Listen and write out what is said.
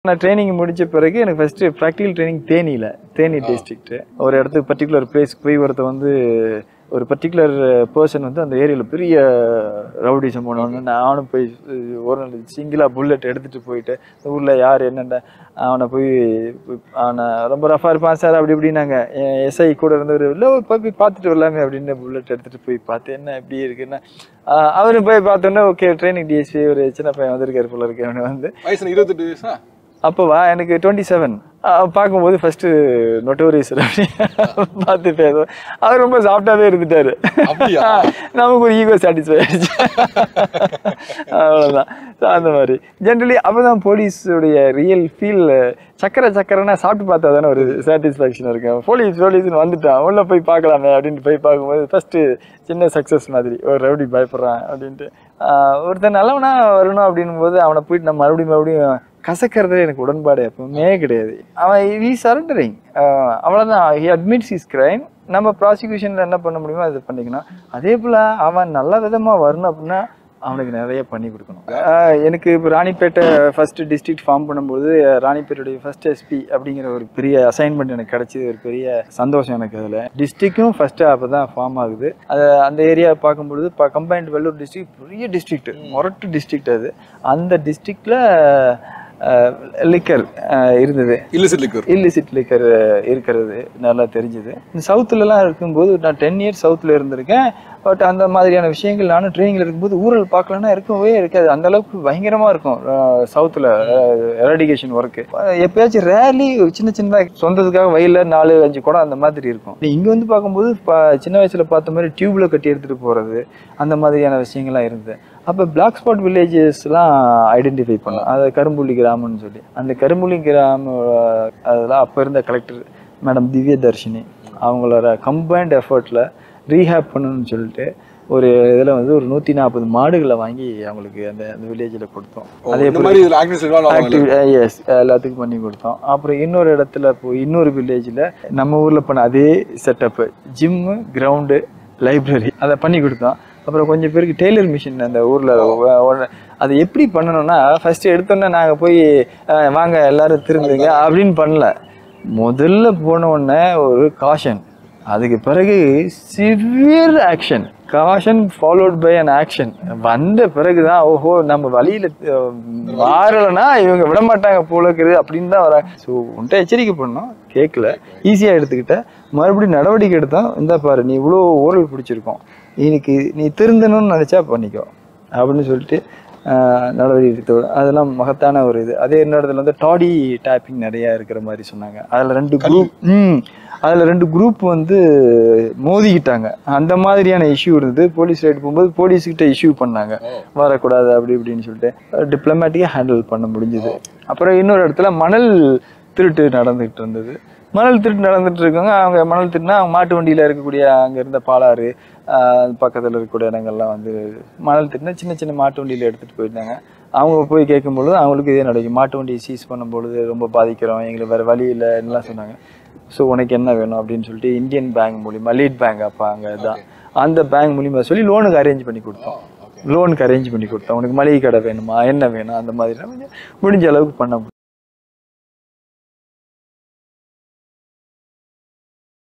நான் ட்ரைனிங் முடிச்ச பிறகு எனக்கு ஃபர்ஸ்ட் ப்ராக்டிகல் ட்ரைனிங் தேனியில் தேனி டிஸ்ட்ரிக்ட் ஒரு இடத்துக்கு பர்டிகுலர் பிளேஸ் போய் ஒருத்த வந்து ஒரு பர்டிகுலர் பர்சன் வந்து அந்த ஏரியாவில் பெரிய ரவுடிசம் போனவொன்னு நானும் போய் அஹ், ஒரு நாள் சிங்கிளாக புல்லட் எடுத்துகிட்டு போயிட்டு இந்த ஊரில் யார் என்னென்ன அவனை போய் போய் அவனை ரொம்ப ரஃபாக இருப்பான் சார் அப்படி இப்படின்னாங்க எஸ்ஐ கூட இருந்தவர் இல்லை போய் போய் பார்த்துட்டு வரலாமே அப்படின்னு புல்லட் எடுத்துகிட்டு போய் பார்த்து என்ன இப்படி இருக்குன்னா ஆஹ், அவரு போய் பார்த்தோன்னே ஓகே ட்ரைனிங் டிஎஸ்பி ஒரு சின்ன பையன் வந்திருக்காரு போல இருக்கு அவனை வந்து வயசு இருபத்தெட்டு வயசா அப்போவா எனக்கு டுவெண்ட்டி செவன் பார்க்கும்போது ஃபர்ஸ்ட் நொட்டோரியஸ் பார்த்து பேசுவோம் அவர் ரொம்ப சாஃப்டாகவே இருந்துட்டாரு அப்படியா? நமக்கு ஒரு ஈகோ சாட்டிஸ்ஃபை ஆயிடுச்சு அவ்வளோதான் So, அந்த மாதிரி ஜென்ரலி அப்போ தான் போலீஸுடைய ரியல் ஃபீல் சக்கரை சக்கரைனா சாப்பிட்டு பார்த்தா தானே ஒரு சாட்டிஸ்ஃபேக்ஷன் இருக்கும் போலீஸ் போலீஸ்னு வந்துட்டான் உள்ள போய் பார்க்கலாமே அப்படின்ட்டு போய் பார்க்கும்போது ஃபஸ்ட்டு சின்ன சக்ஸஸ் மாதிரி ஒரு ரவுடி பயப்படுறான் அப்படின்ட்டு ஆஹ் ஒருத்தன் நல்லவனா வரணும் அப்படின்னும் போது அவனை போயிட்டு நம்ம மறுபடியும் மறுபடியும் கசக்கிறதுல எனக்கு உடன்பாடு எப்பவுமே கிடையாது அவன் வி சரண்டரிங் அவ்வளோதான் ஹி அட்மிட்ஸ் இஸ் கிரைம் நம்ம ப்ராசிக்யூஷனில் என்ன பண்ண முடியுமோ அதை பண்ணிக்கணும் அதே போல் அவன் நல்ல விதமாக வரணும் அப்படின்னா அவனுக்கு நிறைய பண்ணி கொடுக்கணும் ஆஹ் எனக்கு இப்போ ராணிப்பேட்டை ஃபர்ஸ்ட் டிஸ்ட்ரிக்ட் ஃபார்ம் பண்ணும்போது ராணிப்பேட்டையுடைய ஃபர்ஸ்ட் எஸ்பி அப்படிங்கிற ஒரு பெரிய அசைன்மெண்ட் எனக்கு கிடைச்சது ஒரு பெரிய சந்தோஷம் எனக்கு அதில் டிஸ்ட்ரிக்டும் ஃபர்ஸ்ட் அப்போ தான் ஃபார்ம் ஆகுது அது அந்த ஏரியா பார்க்கும்பொழுது இப்போ கம்பைன்ட் வெள்ளூர் டிஸ்ட்ரிக்ட் பெரிய டிஸ்ட்ரிக்ட் மொரட்டு டிஸ்ட்ரிக்ட் அது அந்த டிஸ்ட்ரிக்டில் லிக்கர் இருந்தது இல்லிசிட் லிக்கர் இல்லிசிட் லிக்கர் இருக்கிறது நல்லா தெரிஞ்சுது இந்த சவுத்துலலாம் இருக்கும்போது நான் டென் இயர்ஸ் சவுத்தில் இருந்திருக்கேன் பட் அந்த மாதிரியான விஷயங்கள் நானும் ட்ரைனிங்கில் இருக்கும்போது ஊரல் பார்க்கலன்னா இருக்கவே இருக்காது அந்த அளவுக்கு பயங்கரமாக இருக்கும் சவுத்தில் எரடிகேஷன் ஒர்க்கு எப்பயாச்சும் ரேலி சின்ன சின்னதாக சொந்தத்துக்காக வயலில் நாலு அஞ்சு குடம் அந்த மாதிரி இருக்கும் இங்கே வந்து பார்க்கும்போது ப- சின்ன வயசில் பார்த்த மாதிரி டியூப்பில் கட்டி எடுத்துகிட்டு போகிறது அந்த மாதிரியான விஷயங்கள்லாம் இருந்தது அப்போ பிளாக் ஸ்பாட் வில்லேஜஸ்லாம் ஐடென்டிஃபை பண்ணோம் அது கரும்புள்ளி கிராமம்னு சொல்லி அந்த கரும்புள்ளி கிராமம் அஹ், அதெல்லாம் அப்போ இருந்த கலெக்டர் மேடம் திவ்ய தர்ஷினி அவங்களோட கம்பைன்ட் எஃபர்ட்டில் ரீஹேப் பண்ணணும்னு சொல்லிட்டு ஒரு இதில் வந்து ஒரு நூற்றி நாற்பது மாடுகளை வாங்கி அவங்களுக்கு அந்த அந்த வில்லேஜில் கொடுத்தோம் அதே இந்த மாதிரி இதுல ஆக்டிவிஸ் இன்வால்வ் ஆவாங்க ஆக்டிவ் எஸ் எல்லாத்துக்கும் பண்ணி கொடுத்தோம் அப்புறம் இன்னொரு இடத்துல போய் இன்னொரு வில்லேஜில் நம்ம ஊரில் பண்ண அதே செட்டப்பு ஜிம்மு கிரவுண்டு லைப்ரரி அதை பண்ணி கொடுத்தோம் அப்புறம் கொஞ்சம் பேருக்கு டெய்லர் மிஷின் அந்த ஊரில் அது எப்படி பண்ணணும்னா ஃபர்ஸ்ட் எடுத்தோன்னே நாங்கள் போய் அஹ், வாங்க எல்லாரும் திருந்துங்க அப்படின்னு பண்ணல முதல்ல போன உடனே ஒரு காஷன் அதுக்கு பிறகு severe action caution followed by an action வந்த பிறகுதான் ஓஹோ நம்ம வழியில அஹ், மாறலைன்னா இவங்க விட மாட்டாங்க போல இருக்குது அப்படின்னு தான் வராங்க ஸோ உன்ட்ட எச்சரிக்கை பண்ணோம் கேட்கல ஈஸியாக எடுத்துக்கிட்டேன் மறுபடியும் நடவடிக்கை எடுத்தோம் இந்த பாரு நீ இவ்வளோ ஓரல் பிடிச்சிருக்கோம் இன்னைக்கு நீ திருந்தணும்னு நினச்சா பண்ணிக்கோ அப்படின்னு சொல்லிட்டு ஆஹ், நடவடிக்கை எடுத்து அதெல்லாம் மகத்தான ஒரு இது அதே இன்னொரு இடத்துல வந்து டாடி டைப்பிங் நிறைய இருக்கிற மாதிரி சொன்னாங்க அதில் ரெண்டு குரூப் ம் அதில் ரெண்டு குரூப் வந்து மோதிக்கிட்டாங்க அந்த மாதிரியான இஷ்யூ இருந்தது போலீஸ் ரைடு போகும்போது போலீஸ்கிட்ட இஷ்யூ பண்ணாங்க வரக்கூடாது அப்படி இப்படின்னு சொல்லிட்டு டிப்ளமேட்டிக்காக ஹேண்டில் பண்ண முடிஞ்சுது அப்புறம் இன்னொரு இடத்துல மணல் திருட்டு நடந்துகிட்டு இருந்தது மணல் திருட்டு நடந்துட்டு இருக்காங்க அவங்க மணல் திருட்டுனா அவங்க மாட்டு வண்டியில் இருக்கக்கூடிய அங்கே இருந்த பாலாறு ஆஹ் பக்கத்தில் இருக்கக்கூடிய இடங்கள்லாம் வந்து மணல் திருட்டுனா சின்ன சின்ன மாட்டு வண்டியில் எடுத்துகிட்டு போயிருந்தாங்க அவங்க போய் கேட்கும்பொழுது அவங்களுக்கு இதே நடக்கும் மாட்டு வண்டியை சீஸ் பண்ணும்பொழுது ரொம்ப பாதிக்கிறோம் எங்களுக்கு வேறு வழி இல்லை எல்லாம் சொன்னாங்க ஸோ உனக்கு என்ன வேணும் அப்படின்னு சொல்லிட்டு இந்தியன் பேங்க் மூலிமா லீட் பேங்க் அப்போ அங்கே தான் அந்த பேங்க் மூலிமா சொல்லி லோனுக்கு அரேஞ்ச் பண்ணி கொடுத்தோம் லோனுக்கு அரேஞ்ச் பண்ணி கொடுத்தோம் உனக்கு மளிகை கடை வேணுமா என்ன வேணும் அந்த மாதிரி முடிஞ்ச அளவுக்கு பண்ண முடியும்